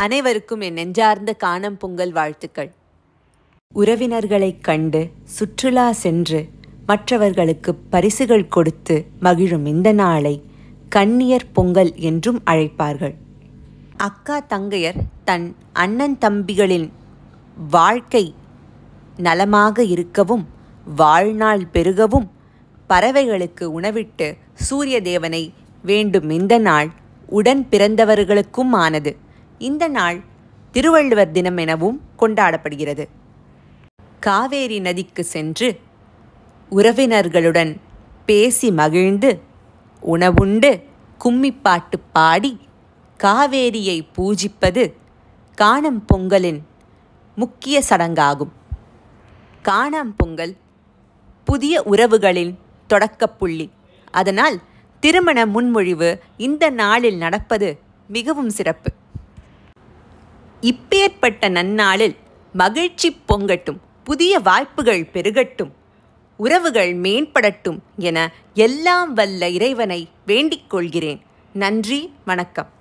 அனைவருக்கும் என் நெஞ்சார்ந்த காணும் பொங்கல் வாழ்த்துக்கள் உறவினர்களைக் கண்டு சுற்றுலா சென்று மற்றவர்களுக்கு பரிசுகள் கொடுத்து மகிழும் இந்த நாளை கன்னியர் பொங்கல் என்றும் அழைப்பார்கள் அக்கா தங்கையர் தன் அண்ணன் தம்பிகளின் வாழ்க்கை நலமாக இருக்கவும் வாழ்நாள் பெருகவும் பறவைகளுக்கு உணவிட்டு சூரிய தேவனை வேண்டும் இந்த நாள் உடன் பிறந்தவர்களுக்கும் ஆனது இந்த நாள் திருவள்ளுவர் தினம் எனவும் கொண்டாடப்படுகிறது காவேரி நதிக்கு சென்று உறவினர்களுடன் பேசி மகிழ்ந்து உணவுண்டு கும்மிப்பாட்டு பாடி காவேரியை பூஜிப்பது காணும் பொங்கலின் முக்கிய சடங்காகும் காணாம் பொங்கல் புதிய உறவுகளின் தொடக்கப்புள்ளி அதனால் திருமண முன்மொழிவு இந்த நாளில் நடப்பது மிகவும் சிறப்பு இப்பேற்பட்ட நன்னாளில் மகிழ்ச்சி பொங்கட்டும் புதிய வாய்ப்புகள் பெருகட்டும் உறவுகள் மேம்படட்டும் என எல்லாம் வல்ல இறைவனை வேண்டிக் கொள்கிறேன் நன்றி வணக்கம்